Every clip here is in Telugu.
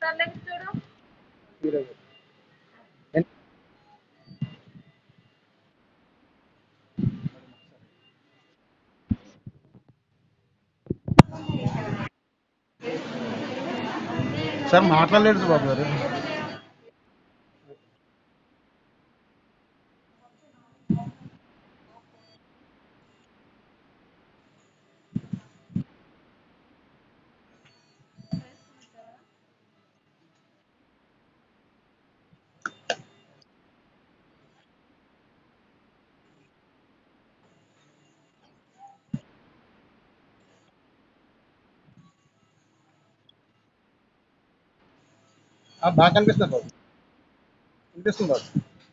చూడు సార్ మాట్లాడలేదు బాబు గారు ఆ, బాగా కనిపిస్తుంది బాబు కనిపిస్తుంది బాబు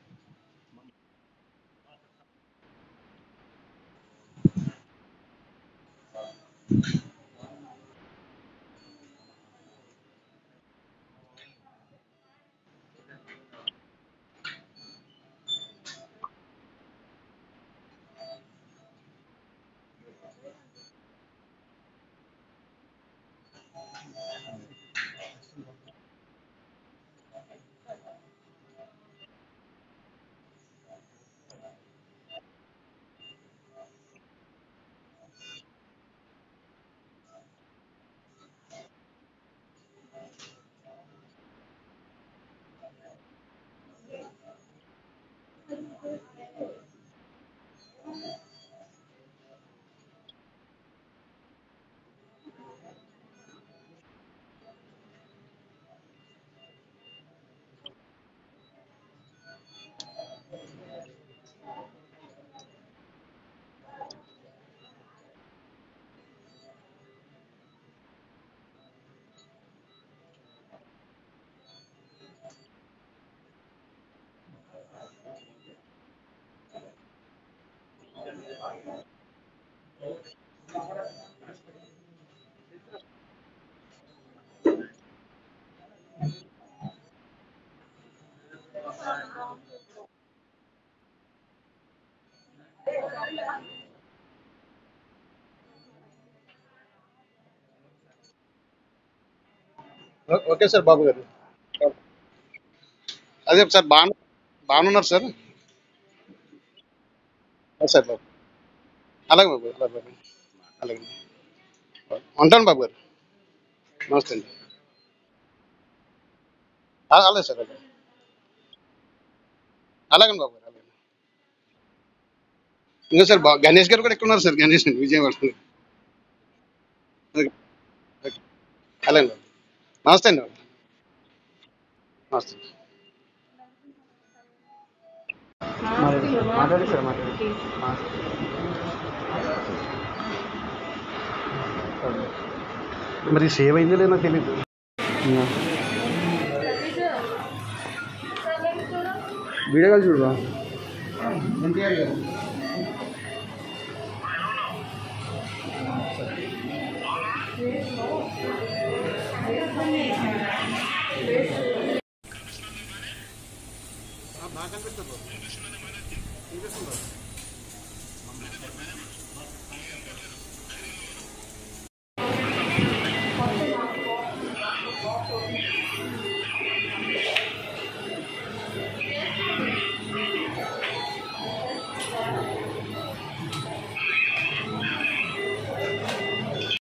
ఓ- ఓకే సార్ బాబు గారు అదే సార్ బాగా బాగున్నారు సార్ ఆ, సార్ బాబు అలాగే బాబు అలాగే బాబు అలాగే ఉంటాను బాబు గారు నమస్తే అండి ఆ, అలాగే సార్ అలాగే అలాగే బాబు గారు అలాగే ఇంకా సార్ బా గణేష్ గారు కూడా ఇక్కడ ఉన్నారు సార్ గణేష్ అండి విజయవాడ ఓకే. ఓకే. అలాగే బాబు నమస్తే అండి బాబు నమస్తే మాట్లాడి సార్ మాట్లాడి మరి సేవ్ అయిందో లేదో నాకు తెలియదు వీడియో కాల్ చూడు ఎన్టీఆర్ గారు బాగా కనిపిస్తుంది